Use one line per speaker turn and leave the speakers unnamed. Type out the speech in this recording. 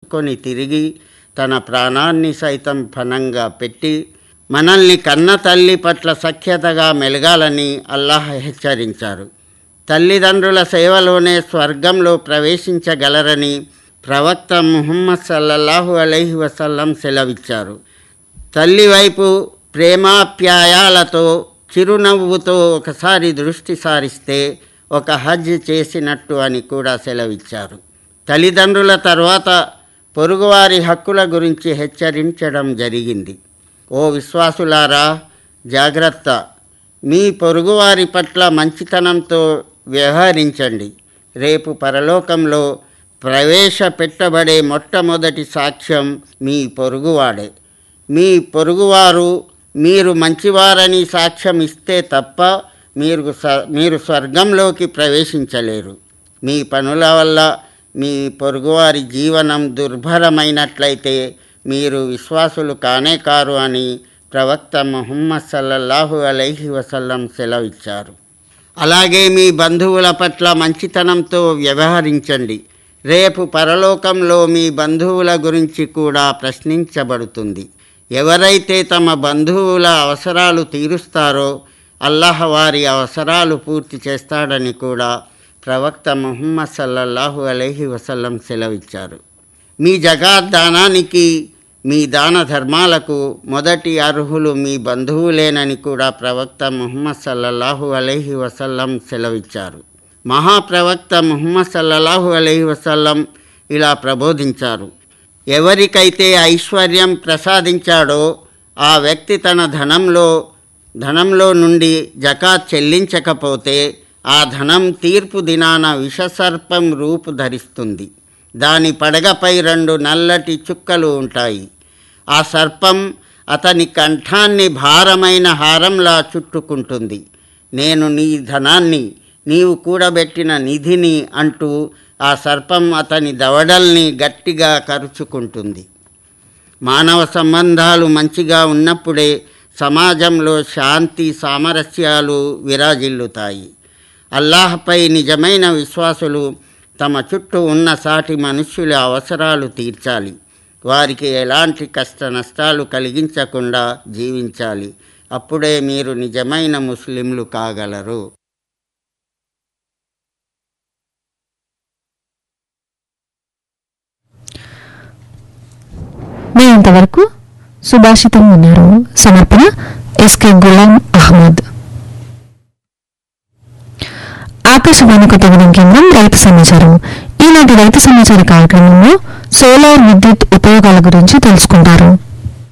వెతుక్కొని తిరిగి తన ప్రాణాన్ని సైతం ఫనంగా పెట్టి మనల్ని కన్న తల్లి పట్ల సఖ్యతగా మెలగాలని అల్లాహ్ హెచ్చరించారు తల్లిదండ్రుల సేవలోనే స్వర్గంలో ప్రవేశించగలరని ప్రవక్త ముహమ్మద్ సల్లల్లాహు అలైహి వసల్లం సెలవిచ్చారు తల్లి వైపు ప్రేమాప్యాయాలతో చిరునవ్వుతో ఒకసారి దృష్టి సారిస్తే ఒక హజ్ చేసినట్టు అని కూడా సెలవిచ్చారు తల్లిదండ్రుల తర్వాత పొరుగువారి హక్కుల గురించి హెచ్చరించడం జరిగింది ఓ విశ్వాసులారా జాగ్రత్త మీ పొరుగువారి పట్ల మంచితనంతో వ్యవహరించండి రేపు పరలోకంలో ప్రవేశపెట్టబడే మొట్టమొదటి సాక్ష్యం మీ పొరుగువాడే మీ పొరుగువారు మీరు మంచివారని సాక్ష్యం ఇస్తే తప్ప మీరు స- మీరు స్వర్గంలోకి ప్రవేశించలేరు మీ పనుల వల్ల మీ పొరుగువారి జీవనం దుర్భరమైనట్లయితే మీరు విశ్వాసులు కానే కారు అని ప్రవక్త ముహమ్మద్ సల్లల్లాహు అలైహి వసల్లం సెలవిచ్చారు అలాగే మీ బంధువుల పట్ల మంచితనంతో వ్యవహరించండి రేపు పరలోకంలో మీ బంధువుల గురించి కూడా ప్రశ్నించబడుతుంది ఎవరైతే తమ బంధువుల అవసరాలు తీరుస్తారో అల్లాహ్ వారి అవసరాలు పూర్తి చేస్తాడని కూడా ప్రవక్త ముహమ్మద్ సల్లల్లాహు అలైహి వసల్లం సెలవిచ్చారు మీ జగాత్ దానానికి మీ దాన ధర్మాలకు మొదటి అర్హులు మీ బంధువులేనని కూడా ప్రవక్త ముహమ్మద్ సల్లల్లాహు అలైహి వసల్లం సెలవిచ్చారు మహాప్రవక్త ముహమ్మద్ సల్లల్లాహు అలైహి వసల్లం ఇలా ప్రబోధించారు ఎవరికైతే ఐశ్వర్యం ప్రసాదించాడో ఆ వ్యక్తి తన ధనంలో ధనంలో నుండి జకాత్ చెల్లించకపోతే ఆ ధనం తీర్పు దినాన విషసర్పం రూపు ధరిస్తుంది దాని పడగపై రెండు నల్లటి చుక్కలు ఉంటాయి ఆ సర్పం అతని కంఠాన్ని భారమైన హారంలా చుట్టుకుంటుంది నేను నీ ధనాన్ని నీవు కూడబెట్టిన నిధిని అంటూ ఆ సర్పం అతని దవడల్ని గట్టిగా కరుచుకుంటుంది మానవ సంబంధాలు మంచిగా ఉన్నప్పుడే సమాజంలో శాంతి సామరస్యాలు విరాజిల్లుతాయి అల్లాహపై నిజమైన విశ్వాసులు తమ చుట్టూ ఉన్న సాటి మనుష్యుల అవసరాలు తీర్చాలి వారికి ఎలాంటి కష్ట నష్టాలు కలిగించకుండా జీవించాలి అప్పుడే మీరు నిజమైన ముస్లింలు కాగలరు
మీ ఇంతవరకు సుభాషితం ఉన్నారు సమర్పణ ఎస్కే గులాం అహ్మద్ ఆకాశవాణి కొత్తగూడెం కేంద్రం రైతు సమాచారం ఈనాటి రైతు సమాచార కార్యక్రమంలో సోలార్ విద్యుత్ ఉపయోగాల గురించి తెలుసుకుంటారు